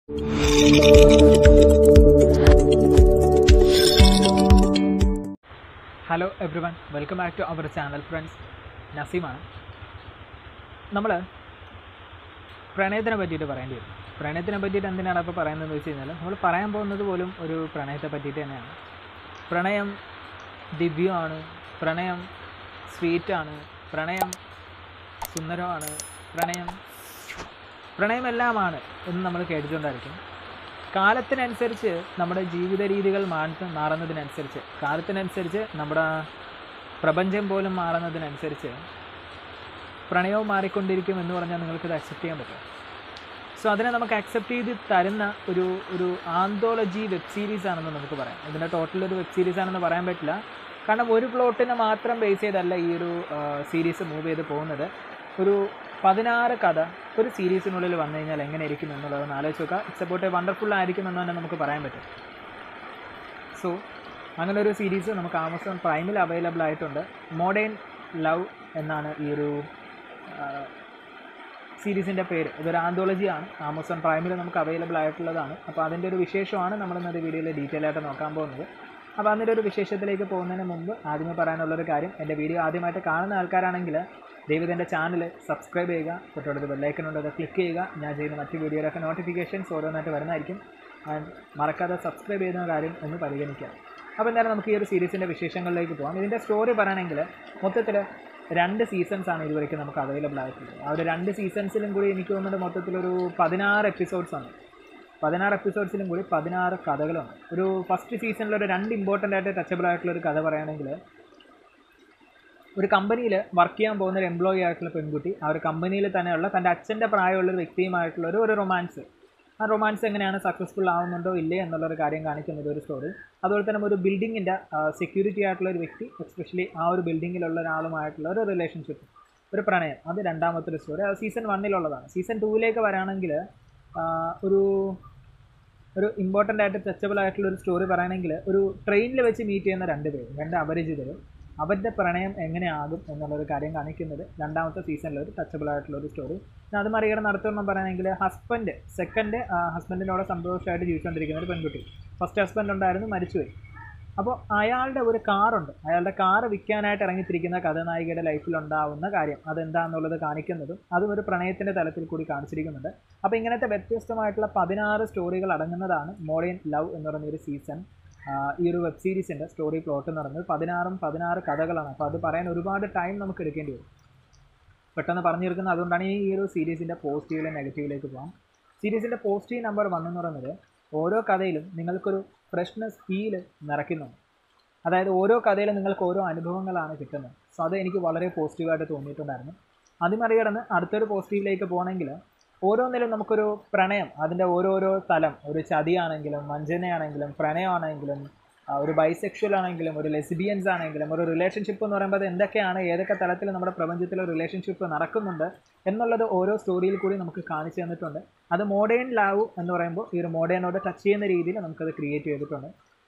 hello everyone welcome back to our channel friends നസീമാണ് നമ്മൾ പ്രണയത്തിനെ പറ്റിയിട്ട് പറയേണ്ടി വരും പ്രണയത്തിനെ പറ്റിയിട്ട് എന്തിനാണ് അപ്പോൾ പറയുന്നതെന്ന് വെച്ച് കഴിഞ്ഞാൽ നമ്മൾ പറയാൻ പോകുന്നത് പോലും ഒരു പ്രണയത്തെ പറ്റിയിട്ട് തന്നെയാണ് പ്രണയം ദിവ്യമാണ് പ്രണയം സ്വീറ്റാണ് പ്രണയം സുന്ദരമാണ് പ്രണയം പ്രണയമെല്ലാമാണ് എന്ന് നമ്മൾ കേട്ടിട്ടുണ്ടായിരിക്കും കാലത്തിനനുസരിച്ച് നമ്മുടെ ജീവിത രീതികൾ മാറ്റ മാറുന്നതിനനുസരിച്ച് കാലത്തിനനുസരിച്ച് നമ്മുടെ പ്രപഞ്ചം പോലും മാറുന്നതിനനുസരിച്ച് പ്രണയവും മാറിക്കൊണ്ടിരിക്കും എന്ന് പറഞ്ഞാൽ നിങ്ങൾക്കിത് അക്സെപ്റ്റ് ചെയ്യാൻ പറ്റും സോ അതിനെ നമുക്ക് അക്സെപ്റ്റ് ചെയ്ത് തരുന്ന ഒരു ഒരു ആന്തോളജി വെബ് സീരീസ് ആണെന്ന് നമുക്ക് പറയാം ഇതിൻ്റെ ടോട്ടൽ ഒരു വെബ് സീരീസ് ആണെന്ന് പറയാൻ പറ്റില്ല കാരണം ഒരു പ്ലോട്ടിനെ മാത്രം ബേസ് ചെയ്തല്ല ഈ ഒരു സീരീസ് മൂവ് ചെയ്ത് പോകുന്നത് ഒരു പതിനാറ് കഥ ഒരു സീരീസിനുള്ളിൽ വന്നു കഴിഞ്ഞാൽ എങ്ങനെ ഇരിക്കും എന്നുള്ളതൊന്ന് ആലോചിച്ച് നോക്കുക ഇറ്റ്സ് അബൌട്ട് വണ്ടർഫുൾ ആയിരിക്കും എന്ന് തന്നെ നമുക്ക് പറയാൻ പറ്റും സോ അങ്ങനെ ഒരു സീരീസ് നമുക്ക് ആമസോൺ പ്രൈമിൽ അവൈലബിൾ ആയിട്ടുണ്ട് മോഡേൺ ലവ് എന്നാണ് ഈ ഒരു സീരീസിൻ്റെ പേര് ഇതൊരു ആന്തോളജിയാണ് ആമസോൺ പ്രൈമിൽ നമുക്ക് അവൈലബിൾ ആയിട്ടുള്ളതാണ് അപ്പോൾ അതിൻ്റെ ഒരു വിശേഷമാണ് നമ്മൾ ഇന്നത്തെ വീഡിയോയിൽ ഡീറ്റെയിൽ ആയിട്ട് നോക്കാൻ പോകുന്നത് അപ്പോൾ അതിൻ്റെ ഒരു വിശേഷത്തിലേക്ക് പോകുന്നതിന് മുമ്പ് ആദ്യമേ പറയാനുള്ളൊരു കാര്യം എൻ്റെ വീഡിയോ ആദ്യമായിട്ട് കാണുന്ന ആൾക്കാരാണെങ്കിൽ ദയവ് എൻ്റെ ചാനൽ സബ്സ്ക്രൈബ് ചെയ്യുക തൊട്ടടുത്ത് ബെല്ലൈക്കനുണ്ട് അത് ക്ലിക്ക് ചെയ്യുക ഞാൻ ചെയ്യുന്ന മറ്റ് വീഡിയോയിലൊക്കെ നോട്ടിഫിക്കേഷൻസ് ഓരോന്നായിട്ട് വരുന്നതായിരിക്കും ആൻഡ് മറക്കാതെ സബ്സ്ക്രൈബ് ചെയ്യുന്ന കാര്യം ഒന്ന് പരിഗണിക്കുക അപ്പോൾ എന്തായാലും നമുക്ക് ഈ ഒരു സീരീസിൻ്റെ വിശേഷങ്ങളിലേക്ക് പോകാം ഇതിൻ്റെ സ്റ്റോറി പറയുകയാണെങ്കിൽ മൊത്തത്തിൽ രണ്ട് സീസൺസ് ആണ് ഇതുവരെയ്ക്ക് നമുക്ക് അവൈലബിൾ ആയിട്ടുള്ളത് ആ ഒരു രണ്ട് സീസൺസിലും കൂടി എനിക്ക് തോന്നുന്നത് മൊത്തത്തിലൊരു പതിനാറ് എപ്പിസോഡ്സ് ആണ് പതിനാറ് എപ്പിസോഡ്സിലും കൂടി പതിനാറ് കഥകളുണ്ട് ഒരു ഫസ്റ്റ് സീസണിൽ ഒരു രണ്ട് ഇമ്പോർട്ടൻ്റ് ആയിട്ട് ടച്ചബിൾ ആയിട്ടുള്ള ഒരു കഥ പറയുകയാണെങ്കിൽ ഒരു കമ്പനിയിൽ വർക്ക് ചെയ്യാൻ പോകുന്ന ഒരു എംപ്ലോയി ആയിട്ടുള്ള പെൺകുട്ടി ആ ഒരു കമ്പനിയിൽ തന്നെയുള്ള തൻ്റെ അച്ഛൻ്റെ പ്രായമുള്ള ഒരു വ്യക്തിയുമായിട്ടുള്ള ഒരു ഒരു റൊമാൻസ് ആ റൊമാൻസ് എങ്ങനെയാണ് സക്സസ്ഫുൾ ആവുന്നുണ്ടോ ഇല്ലേ എന്നുള്ളൊരു കാര്യം കാണിക്കുന്നത് ഒരു സ്റ്റോറി അതുപോലെ തന്നെ ഒരു ബിൽഡിങ്ങിൻ്റെ സെക്യൂരിറ്റി ആയിട്ടുള്ള ഒരു വ്യക്തി എസ്പെഷ്യലി ആ ഒരു ബിൽഡിങ്ങിലുള്ള ഒരാളുമായിട്ടുള്ള ഒരു റിലേഷൻഷിപ്പ് ഒരു പ്രണയം അത് രണ്ടാമത്തെ ഒരു സ്റ്റോറി അത് സീസൺ വണ്ണിലുള്ളതാണ് സീസൺ ടൂവിലേക്ക് വരാണെങ്കിൽ ഒരു ഒരു ഇമ്പോർട്ടൻ്റ് ആയിട്ട് ടച്ചബിൾ ആയിട്ടുള്ള ഒരു സ്റ്റോറി പറയുകയാണെങ്കിൽ ഒരു ട്രെയിനിൽ വെച്ച് മീറ്റ് ചെയ്യുന്ന രണ്ട് പേര് രണ്ട് അപരിചിതർ അവരുടെ പ്രണയം എങ്ങനെയാകും എന്നുള്ളൊരു കാര്യം കാണിക്കുന്നത് രണ്ടാമത്തെ സീസണിൽ ഒരു ടച്ചബിൾ ആയിട്ടുള്ള ഒരു സ്റ്റോറി പിന്നെ അത് മറികടന്ന് നടത്തുമെന്ന് പറയുകയാണെങ്കിൽ ഹസ്ബൻഡ് സെക്കൻഡ് ഹസ്ബൻഡിനോട് സന്തോഷമായിട്ട് ജീവിച്ചുകൊണ്ടിരിക്കുന്ന ഒരു പെൺകുട്ടി ഫസ്റ്റ് ഹസ്ബൻഡ് ഉണ്ടായിരുന്നു മരിച്ചുപോയി അപ്പോൾ അയാളുടെ ഒരു കാറുണ്ട് അയാളുടെ കാറ് വിൽക്കാനായിട്ട് ഇറങ്ങിത്തിരിക്കുന്ന കഥാനായികയുടെ ലൈഫിൽ ഉണ്ടാവുന്ന കാര്യം അതെന്താണെന്നുള്ളത് കാണിക്കുന്നതും അതും ഒരു പ്രണയത്തിൻ്റെ തലത്തിൽ കൂടി കാണിച്ചിരിക്കുന്നുണ്ട് അപ്പോൾ ഇങ്ങനത്തെ വ്യത്യസ്തമായിട്ടുള്ള പതിനാറ് സ്റ്റോറികൾ അടങ്ങുന്നതാണ് മോഡേൺ ലവ് എന്ന് പറയുന്ന ഒരു സീസൺ ഈ ഒരു വെബ് സീരീസിൻ്റെ സ്റ്റോറി പ്ലോട്ട് എന്ന് പറയുന്നത് പതിനാറും പതിനാറ് കഥകളാണ് അപ്പോൾ അത് പറയാൻ ഒരുപാട് ടൈം നമുക്ക് എടുക്കേണ്ടി വരും പെട്ടെന്ന് പറഞ്ഞു തീർക്കുന്നത് അതുകൊണ്ടാണ് ഈ ഒരു സീരീസിൻ്റെ പോസിറ്റീവിലെ നെഗറ്റീവിലേക്ക് പോകാം സീരീസിൻ്റെ പോസിറ്റീവ് നമ്പർ വൺ എന്ന് പറയുന്നത് ഓരോ കഥയിലും നിങ്ങൾക്കൊരു ഫ്രഷ്നെസ് ഫീൽ നിറയ്ക്കുന്നുണ്ട് അതായത് ഓരോ കഥയിലും നിങ്ങൾക്ക് ഓരോ അനുഭവങ്ങളാണ് കിട്ടുന്നത് സോ അത് എനിക്ക് വളരെ പോസിറ്റീവായിട്ട് തോന്നിയിട്ടുണ്ടായിരുന്നു അത് മറികടന്ന് അടുത്തൊരു പോസിറ്റീവിലേക്ക് പോകണമെങ്കിൽ ഓരോന്നിലും നമുക്കൊരു പ്രണയം അതിൻ്റെ ഓരോരോ തലം ഒരു ചതിയാണെങ്കിലും വഞ്ചനയാണെങ്കിലും പ്രണയമാണെങ്കിലും ഒരു ബൈസെക്ഷൽ ആണെങ്കിലും ഒരു ലെസ്ബിയൻസ് ആണെങ്കിലും ഒരു റിലേഷൻഷിപ്പ് എന്ന് പറയുമ്പോൾ അത് എന്തൊക്കെയാണ് ഏതൊക്കെ തലത്തിൽ നമ്മുടെ പ്രപഞ്ചത്തിൽ റിലേഷൻഷിപ്പ് നടക്കുന്നുണ്ട് എന്നുള്ളത് ഓരോ സ്റ്റോറിയിൽ കൂടി നമുക്ക് കാണിച്ചു തന്നിട്ടുണ്ട് അത് മോഡേൺ ലവ് എന്ന് പറയുമ്പോൾ ഈ ഒരു മോഡേണോട് ടച്ച് ചെയ്യുന്ന രീതിയിൽ നമുക്കത് ക്രിയേറ്റ് ചെയ്തിട്ടുണ്ട്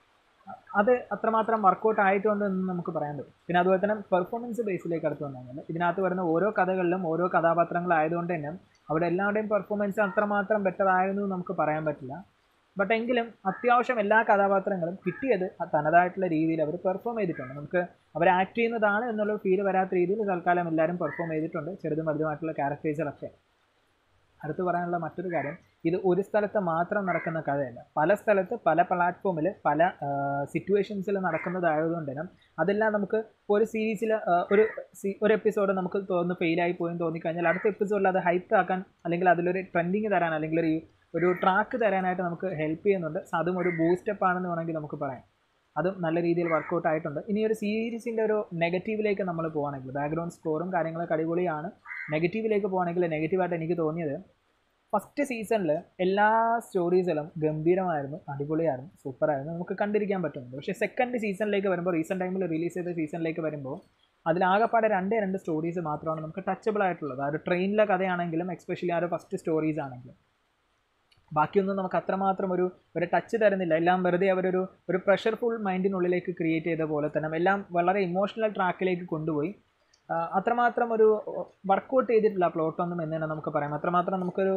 അത് അത്രമാത്രം വർക്കൗട്ട് ആയിട്ടുണ്ട് എന്ന് നമുക്ക് പറയാൻ പറ്റും പിന്നെ അതുപോലെ തന്നെ പെർഫോമൻസ് ബേസിലേക്ക് അടുത്ത് വന്നാൽ ഇതിനകത്ത് വരുന്ന ഓരോ കഥകളിലും ഓരോ കഥാപാത്രങ്ങളായതുകൊണ്ട് തന്നെ അവിടെ എല്ലാവരുടെയും പെർഫോമൻസ് അത്രമാത്രം ബെറ്റർ ആയിരുന്നു നമുക്ക് പറയാൻ പറ്റില്ല ബട്ട് എങ്കിലും അത്യാവശ്യം എല്ലാ കഥാപാത്രങ്ങളും കിട്ടിയത് തനതായിട്ടുള്ള രീതിയിൽ അവർ പെർഫോം ചെയ്തിട്ടുണ്ട് നമുക്ക് അവർ ആക്ട് ചെയ്യുന്നതാണ് എന്നുള്ള ഫീൽ വരാത്ത രീതിയിൽ തൽക്കാലം എല്ലാവരും പെർഫോം ചെയ്തിട്ടുണ്ട് ചെറുതും വലുതുമായിട്ടുള്ള ക്യാരക്ടേഴ്സിലൊക്കെ അടുത്ത് പറയാനുള്ള മറ്റൊരു കാര്യം ഇത് ഒരു സ്ഥലത്ത് മാത്രം നടക്കുന്ന കഥയല്ല പല സ്ഥലത്ത് പല പ്ലാറ്റ്ഫോമിൽ പല സിറ്റുവേഷൻസിൽ നടക്കുന്നതായതുകൊണ്ട് തന്നെ അതെല്ലാം നമുക്ക് ഒരു സീരീസിൽ ഒരു ഒരു എപ്പിസോഡ് നമുക്ക് തോന്നുന്നു ഫെയിലായി പോയെന്ന് തോന്നിക്കഴിഞ്ഞാൽ അടുത്ത എപ്പിസോഡിൽ അത് ഹൈപ്പ് ആക്കാൻ അല്ലെങ്കിൽ അതിലൊരു ട്രെൻഡിങ് തരാൻ അല്ലെങ്കിൽ ഒരു ഒരു ട്രാക്ക് തരാനായിട്ട് നമുക്ക് ഹെൽപ്പ് ചെയ്യുന്നുണ്ട് സോ അതും ഒരു ബൂസ്റ്റപ്പ് ആണെന്ന് വേണമെങ്കിൽ നമുക്ക് പറയാം അതും നല്ല രീതിയിൽ വർക്കൗട്ട് ആയിട്ടുണ്ട് ഇനി ഒരു സീരീസിൻ്റെ ഒരു നെഗറ്റീവിലേക്ക് നമ്മൾ പോകുകയാണെങ്കിൽ ബാക്ക്ഗ്രൗണ്ട് സ്കോറും കാര്യങ്ങളൊക്കെ അടിപൊളിയാണ് നെഗറ്റീവിലേക്ക് പോകുകയാണെങ്കിൽ നെഗറ്റീവായിട്ട് എനിക്ക് തോന്നിയത് ഫസ്റ്റ് സീസണിൽ എല്ലാ സ്റ്റോറീസിലും ഗംഭീരമായിരുന്നു അടിപൊളിയായിരുന്നു സൂപ്പറായിരുന്നു നമുക്ക് കണ്ടിരിക്കാൻ പറ്റുന്നുണ്ട് പക്ഷേ സെക്കൻഡ് സീസണിലേക്ക് വരുമ്പോൾ റീസെൻറ്റ് ടൈമിൽ റിലീസ് ചെയ്ത സീസണിലേക്ക് വരുമ്പോൾ അതിലാകെപ്പാടെ രണ്ടേ രണ്ട് സ്റ്റോറീസ് മാത്രമാണ് നമുക്ക് ടച്ചബിൾ ആയിട്ടുള്ളത് ആ ഒരു ട്രെയിനിലെ കഥയാണെങ്കിലും എക്സ്പെഷ്യലി ആ ഒരു ഫസ്റ്റ് സ്റ്റോറീസ് ആണെങ്കിലും ബാക്കിയൊന്നും നമുക്ക് അത്രമാത്രം ഒരു ഒരു ടച്ച് തരുന്നില്ല എല്ലാം വെറുതെ അവരൊരു ഒരു പ്രഷർഫുൾ മൈൻഡിനുള്ളിലേക്ക് ക്രിയേറ്റ് ചെയ്ത പോലെ തന്നെ എല്ലാം വളരെ ഇമോഷണൽ ട്രാക്കിലേക്ക് കൊണ്ടുപോയി ആ, അത്രമാത്രം ഒരു വർക്കൗട്ട് ചെയ്തിട്ടില്ല പ്ലോട്ടൊന്നും എന്ന് തന്നെ നമുക്ക് പറയാം അത്രമാത്രം നമുക്കൊരു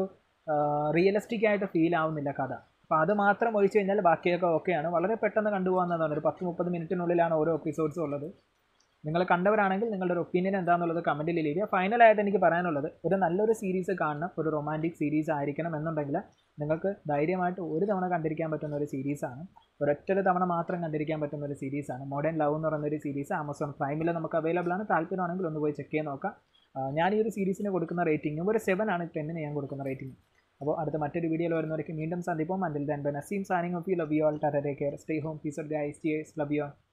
റിയലിസ്റ്റിക് ആയിട്ട് ഫീൽ ആവുന്നില്ല കഥ അപ്പോൾ അത് മാത്രം ഒഴിച്ചു കഴിഞ്ഞാൽ ബാക്കിയൊക്കെ ഓക്കെയാണ് വളരെ പെട്ടെന്ന് കണ്ടുപോകാവുന്നതാണ് ഒരു പത്ത് മുപ്പത് മിനിറ്റിനുള്ളിലാണ് ഓരോ എപ്പിസോഡ്സും ഉള്ളത് നിങ്ങൾ കണ്ടവരാണെങ്കിൽ നിങ്ങളുടെ ഒരു ഒപ്പീനിയൻ എന്താണെന്നുള്ളത് കമൻറ്റിൽ ഇരിക്കുക ഫൈനലായിട്ട് എനിക്ക് പറയാനുള്ളത് ഒരു നല്ലൊരു സീരീസ് കാണണം ഒരു റൊമാൻറ്റിക് സീരീസ് ആയിരിക്കണം എന്നുണ്ടെങ്കിൽ നിങ്ങൾക്ക് ധൈര്യമായിട്ട് ഒരു തവണ കണ്ടിരിക്കാൻ പറ്റുന്ന ഒരു സീരീസാണ് ഒരൊറ്റൊരു തവണ മാത്രം കണ്ടിരിക്കാൻ പറ്റുന്ന ഒരു സീരീസാണ് മോഡേൺ ലവ് എന്ന് പറയുന്ന ഒരു സീരീസ് ആമസോൺ പ്രൈമിൽ നമുക്ക് അവൈലബിൾ ആണ് താല്പര്യമാണെങ്കിൽ ഒന്ന് പോയി ചെക്ക് ചെയ്ത് നോക്കാം ആ, ഞാൻ ഈ ഒരു സീരീസിന് കൊടുക്കുന്ന റേറ്റിംഗും ഒരു സെവൻ ആണ് ടെന്നിന് ഞാൻ കൊടുക്കുന്ന റേറ്റിംഗ് അപ്പോൾ അടുത്ത മറ്റൊരു വീഡിയോയിൽ വരുന്നവരേക്ക് വീണ്ടും സന്ദിപ്പം until then bye Naseem signing off you love you all tata take care stay home peace off guys love U